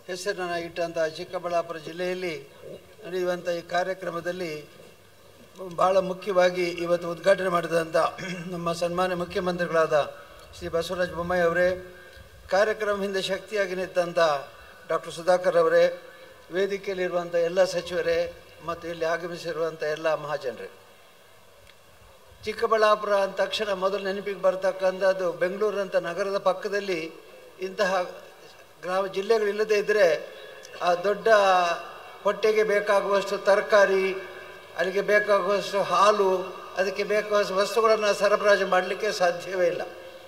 ಹೆಸರನ್ನು ಇಟ್ಟಂತಹ ಚಿಕ್ಕಬಳ್ಳಾಪುರ ಜಿಲ್ಲೆಯಲ್ಲಿ ನಡೆಯುವಂಥ ಈ ಕಾರ್ಯಕ್ರಮದಲ್ಲಿ ಬಹಳ ಮುಖ್ಯವಾಗಿ ಇವತ್ತು ಉದ್ಘಾಟನೆ ಮಾಡಿದಂಥ ನಮ್ಮ ಸನ್ಮಾನ್ಯ ಮುಖ್ಯಮಂತ್ರಿಗಳಾದ ಶ್ರೀ ಬಸವರಾಜ ಬೊಮ್ಮಾಯಿ ಅವರೇ ಕಾರ್ಯಕ್ರಮ ಹಿಂದೆ ಶಕ್ತಿಯಾಗಿ ನಿಂತಂಥ ಡಾಕ್ಟರ್ ಸುಧಾಕರ್ ಅವರೇ ವೇದಿಕೆಯಲ್ಲಿರುವಂಥ ಎಲ್ಲ ಸಚಿವರೇ ಮತ್ತು ಇಲ್ಲಿ ಆಗಮಿಸಿರುವಂಥ ಎಲ್ಲ ಮಹಾಜನರೇ ಚಿಕ್ಕಬಳ್ಳಾಪುರ ಅಂದ ತಕ್ಷಣ ಮೊದಲು ನೆನಪಿಗೆ ಬರ್ತಕ್ಕಂಥದ್ದು ಬೆಂಗಳೂರಂಥ ನಗರದ ಪಕ್ಕದಲ್ಲಿ ಇಂತಹ ಗ್ರಾಮ ಜಿಲ್ಲೆಗಳಿಲ್ಲದೇ ಇದ್ದರೆ ಆ ದೊಡ್ಡ ಹೊಟ್ಟೆಗೆ ಬೇಕಾಗುವಷ್ಟು ತರಕಾರಿ ಅಲ್ಲಿಗೆ ಬೇಕಾಗುವಷ್ಟು ಹಾಲು ಅದಕ್ಕೆ ಬೇಕಾಗುವಷ್ಟು ವಸ್ತುಗಳನ್ನು ಸರಬರಾಜು ಮಾಡಲಿಕ್ಕೆ ಸಾಧ್ಯವೇ ಇಲ್ಲ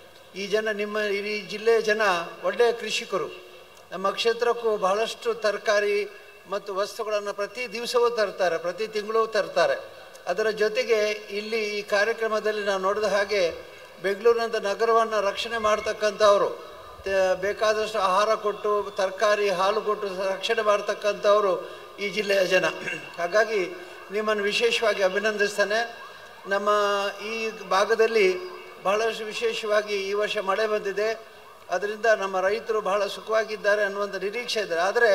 ಈ ಜನ ನಿಮ್ಮ ಇಡೀ ಜಿಲ್ಲೆಯ ಜನ ಒಳ್ಳೆಯ ಕೃಷಿಕರು ನಮ್ಮ ಕ್ಷೇತ್ರಕ್ಕೂ ಬಹಳಷ್ಟು ತರಕಾರಿ ಮತ್ತು ವಸ್ತುಗಳನ್ನು ಪ್ರತಿ ದಿವಸವೂ ತರ್ತಾರೆ ಪ್ರತಿ ತಿಂಗಳೂ ತರ್ತಾರೆ ಅದರ ಜೊತೆಗೆ ಇಲ್ಲಿ ಈ ಕಾರ್ಯಕ್ರಮದಲ್ಲಿ ನಾವು ನೋಡಿದ ಹಾಗೆ ಬೆಂಗಳೂರಿನಂಥ ನಗರವನ್ನು ರಕ್ಷಣೆ ಮಾಡ್ತಕ್ಕಂಥವ್ರು ತ- ಬೇಕಾದಷ್ಟು ಆಹಾರ ಕೊಟ್ಟು ತರಕಾರಿ ಹಾಲು ಕೊಟ್ಟು ರಕ್ಷಣೆ ಮಾಡ್ತಕ್ಕಂಥವ್ರು ಈ ಜಿಲ್ಲೆಯ ಜನ ಹಾಗಾಗಿ ನಿಮ್ಮನ್ನು ವಿಶೇಷವಾಗಿ ಅಭಿನಂದಿಸ್ತೇನೆ ನಮ್ಮ ಈ ಭಾಗದಲ್ಲಿ ಬಹಳಷ್ಟು ವಿಶೇಷವಾಗಿ ಈ ವರ್ಷ ಮಳೆ ಬಂದಿದೆ ಅದರಿಂದ ನಮ್ಮ ರೈತರು ಬಹಳ ಸುಖವಾಗಿದ್ದಾರೆ ಅನ್ನುವಂಥ ನಿರೀಕ್ಷೆ ಇದೆ ಆದರೆ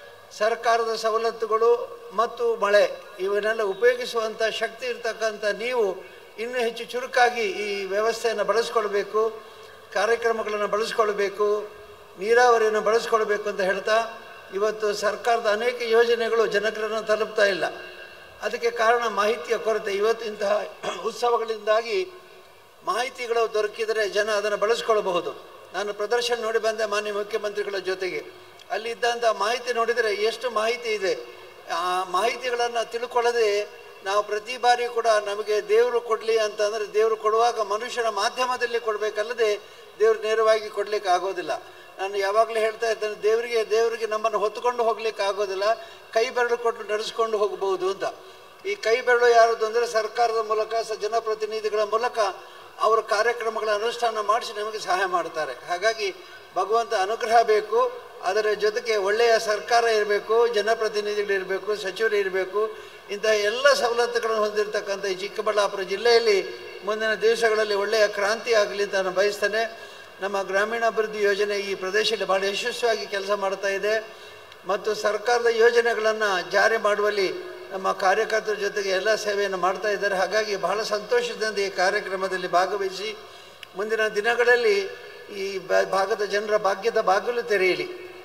ಸರ್ಕಾರದ ಸವಲತ್ತುಗಳು ಮತ್ತು ಮಳೆ ಇವನ್ನೆಲ್ಲ ಉಪಯೋಗಿಸುವಂಥ ಶಕ್ತಿ ಇರ್ತಕ್ಕಂಥ ನೀವು ಇನ್ನೂ ಹೆಚ್ಚು ಚುರುಕಾಗಿ ಈ ವ್ಯವಸ್ಥೆಯನ್ನು ಬಳಸ್ಕೊಳ್ಬೇಕು ಕಾರ್ಯಕ್ರಮಗಳನ್ನು ಬಳಸ್ಕೊಳ್ಬೇಕು ನೀರಾವರಿಯನ್ನು ಬಳಸ್ಕೊಳ್ಬೇಕು ಅಂತ ಹೇಳ್ತಾ ಇವತ್ತು ಸರ್ಕಾರದ ಅನೇಕ ಯೋಜನೆಗಳು ಜನರನ್ನು ತಲುಪ್ತಾ ಇಲ್ಲ ಅದಕ್ಕೆ ಕಾರಣ ಮಾಹಿತಿಯ ಕೊರತೆ ಇವತ್ತು ಇಂತಹ ಉತ್ಸವಗಳಿಂದಾಗಿ ಮಾಹಿತಿಗಳು ದೊರಕಿದರೆ ಜನ ಅದನ್ನು ಬಳಸ್ಕೊಳ್ಬಹುದು ನಾನು ಪ್ರದರ್ಶನ ನೋಡಿ ಬಂದೆ ಮಾನ್ಯ ಮುಖ್ಯಮಂತ್ರಿಗಳ ಜೊತೆಗೆ ಅಲ್ಲಿದ್ದಂಥ ಮಾಹಿತಿ ನೋಡಿದರೆ ಎಷ್ಟು ಮಾಹಿತಿ ಇದೆ ಆ ಮಾಹಿತಿಗಳನ್ನು ತಿಳ್ಕೊಳ್ಳದೆ ನಾವು ಪ್ರತಿ ಬಾರಿ ಕೂಡ ನಮಗೆ ದೇವರು ಕೊಡಲಿ ಅಂತಂದರೆ ದೇವರು ಕೊಡುವಾಗ ಮನುಷ್ಯನ ಮಾಧ್ಯಮದಲ್ಲಿ ಕೊಡಬೇಕಲ್ಲದೆ ದೇವರು ನೇರವಾಗಿ ಕೊಡಲಿಕ್ಕೆ ಆಗೋದಿಲ್ಲ ನಾನು ಯಾವಾಗಲೂ ಹೇಳ್ತಾ ಇದ್ದೇನೆ ದೇವರಿಗೆ ದೇವರಿಗೆ ನಮ್ಮನ್ನು ಹೊತ್ತುಕೊಂಡು ಹೋಗ್ಲಿಕ್ಕೆ ಆಗೋದಿಲ್ಲ ಕೈ ಬೆರಳು ಕೊಟ್ಟು ನಡೆಸ್ಕೊಂಡು ಹೋಗಬಹುದು ಅಂತ ಈ ಕೈ ಬೆರಳು ಯಾರದು ಅಂದರೆ ಸರ್ಕಾರದ ಮೂಲಕ ಸ ಜನಪ್ರತಿನಿಧಿಗಳ ಮೂಲಕ ಅವರ ಕಾರ್ಯಕ್ರಮಗಳ ಅನುಷ್ಠಾನ ಮಾಡಿಸಿ ನಮಗೆ ಸಹಾಯ ಮಾಡ್ತಾರೆ ಹಾಗಾಗಿ ಭಗವಂತ ಅನುಗ್ರಹ ಬೇಕು ಅದರ ಜೊತೆಗೆ ಒಳ್ಳೆಯ ಸರ್ಕಾರ ಇರಬೇಕು ಜನಪ್ರತಿನಿಧಿಗಳು ಇರಬೇಕು ಸಚಿವರು ಇರಬೇಕು ಇಂತಹ ಎಲ್ಲ ಸವಲತ್ತುಗಳನ್ನು ಹೊಂದಿರತಕ್ಕಂಥ ಈ ಚಿಕ್ಕಬಳ್ಳಾಪುರ ಜಿಲ್ಲೆಯಲ್ಲಿ ಮುಂದಿನ ದಿವಸಗಳಲ್ಲಿ ಒಳ್ಳೆಯ ಕ್ರಾಂತಿ ಆಗಲಿ ಅಂತ ನಾನು ಬಯಸ್ತೇನೆ ನಮ್ಮ ಗ್ರಾಮೀಣಾಭಿವೃದ್ಧಿ ಯೋಜನೆ ಈ ಪ್ರದೇಶದಲ್ಲಿ ಬಹಳ ಯಶಸ್ವಿಯಾಗಿ ಕೆಲಸ ಮಾಡ್ತಾ ಇದೆ ಮತ್ತು ಸರ್ಕಾರದ ಯೋಜನೆಗಳನ್ನು ಜಾರಿ ಮಾಡುವಲ್ಲಿ ನಮ್ಮ ಕಾರ್ಯಕರ್ತರ ಜೊತೆಗೆ ಎಲ್ಲ ಸೇವೆಯನ್ನು ಮಾಡ್ತಾ ಇದ್ದಾರೆ ಹಾಗಾಗಿ ಬಹಳ ಸಂತೋಷದಿಂದ ಈ ಕಾರ್ಯಕ್ರಮದಲ್ಲಿ ಭಾಗವಹಿಸಿ ಮುಂದಿನ ದಿನಗಳಲ್ಲಿ ಈ ಬ- ಭಾಗದ ಜನರ ಭಾಗ್ಯದ ಬಾಗಿಲು ತೆರೆಯಲಿ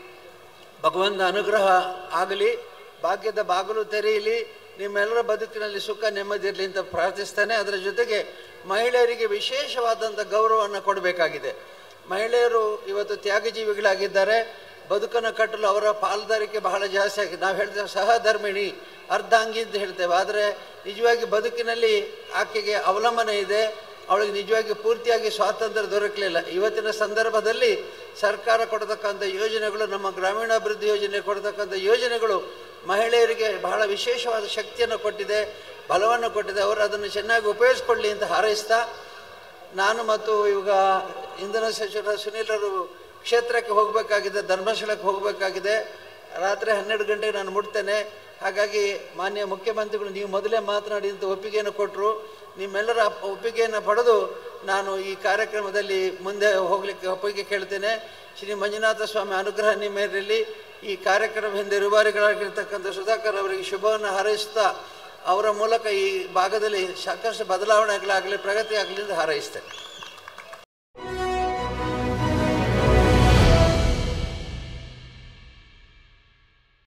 ಭಗವಂತ ಅನುಗ್ರಹ ಆಗಲಿ ಭಾಗ್ಯದ ಬಾಗಿಲು ತೆರೆಯಲಿ ನಿಮ್ಮೆಲ್ಲರ ಬದುಕಿನಲ್ಲಿ ಸುಖ ನೆಮ್ಮದಿ ಇರಲಿ ಅಂತ ಪ್ರಾರ್ಥಿಸ್ತೇನೆ ಅದರ ಜೊತೆಗೆ ಮಹಿಳೆಯರಿಗೆ ವಿಶೇಷವಾದಂಥ ಗೌರವವನ್ನು ಕೊಡಬೇಕಾಗಿದೆ ಮಹಿಳೆಯರು ಇವತ್ತು ತ್ಯಾಗಜೀವಿಗಳಾಗಿದ್ದಾರೆ ಬದುಕನ್ನು ಕಟ್ಟಲು ಅವರ ಪಾಲ್ದಾರಿಕೆ ಬಹಳ ಜಾಸ್ತಿ ಆಗಿದೆ ನಾವು ಹೇಳ್ತೇವೆ ಸಹಧರ್ಮಿಣಿ ಅರ್ಧಾಂಗಿ ಅಂತ ಹೇಳ್ತೇವೆ ಆದರೆ ನಿಜವಾಗಿ ಬದುಕಿನಲ್ಲಿ ಆಕೆಗೆ ಅವಲಂಬನೆ ಇದೆ ಅವಳಿಗೆ ನಿಜವಾಗಿ ಪೂರ್ತಿಯಾಗಿ ಸ್ವಾತಂತ್ರ್ಯ ದೊರಕಲಿಲ್ಲ ಇವತ್ತಿನ ಸಂದರ್ಭದಲ್ಲಿ ಸರ್ಕಾರ ಕೊಡತಕ್ಕಂಥ ಯೋಜನೆಗಳು ನಮ್ಮ ಗ್ರಾಮೀಣಾಭಿವೃದ್ಧಿ ಯೋಜನೆ ಕೊಡತಕ್ಕಂಥ ಯೋಜನೆಗಳು ಮಹಿಳೆಯರಿಗೆ ಬಹಳ ವಿಶೇಷವಾದ ಶಕ್ತಿಯನ್ನು ಕೊಟ್ಟಿದೆ ಬಲವನ್ನು ಕೊಟ್ಟಿದೆ ಅವರು ಅದನ್ನು ಚೆನ್ನಾಗಿ ಉಪಯೋಗಿಸ್ಕೊಳ್ಳಿ ಅಂತ ಹಾರೈಸ್ತಾ ನಾನು ಮತ್ತು ಇವಾಗ ಇಂಧನ ಸಚಿವರ ಸುನೀಲರು ಕ್ಷೇತ್ರಕ್ಕೆ ಹೋಗಬೇಕಾಗಿದೆ ಧರ್ಮಸ್ಥಳಕ್ಕೆ ಹೋಗಬೇಕಾಗಿದೆ ರಾತ್ರಿ ಹನ್ನೆರಡು ಗಂಟೆಗೆ ನಾನು ಮುಟ್ತೇನೆ ಹಾಗಾಗಿ ಮಾನ್ಯ ಮುಖ್ಯಮಂತ್ರಿಗಳು ನೀವು ಮೊದಲೇ ಮಾತನಾಡಿ ಅಂತ ಒಪ್ಪಿಗೆಯನ್ನು ಕೊಟ್ಟರು ನಿಮ್ಮೆಲ್ಲರ ಒಪ್ಪಿಗೆಯನ್ನು ಪಡೆದು ನಾನು ಈ ಕಾರ್ಯಕ್ರಮದಲ್ಲಿ ಮುಂದೆ ಹೋಗಲಿಕ್ಕೆ ಒಪ್ಪಿಗೆ ಕೇಳ್ತೇನೆ ಶ್ರೀ ಮಂಜುನಾಥ ಸ್ವಾಮಿ ಅನುಗ್ರಹ ನಿಮ್ಮ ಮೇಲಿರಲಿ ಈ ಕಾರ್ಯಕ್ರಮ ಹಿಂದೆ ರೂವಾರಿಗಳಾಗಿರ್ತಕ್ಕಂಥ ಸುಧಾಕರ್ ಅವರಿಗೆ ಶುಭವನ್ನು ಹಾರೈಸ್ತಾ ಅವರ ಮೂಲಕ ಈ ಭಾಗದಲ್ಲಿ ಸಾಕಷ್ಟು ಬದಲಾವಣೆಗಳಾಗಲಿ ಪ್ರಗತಿ ಆಗಲಿ ಅಂತ ಹಾರೈಸ್ತೇನೆ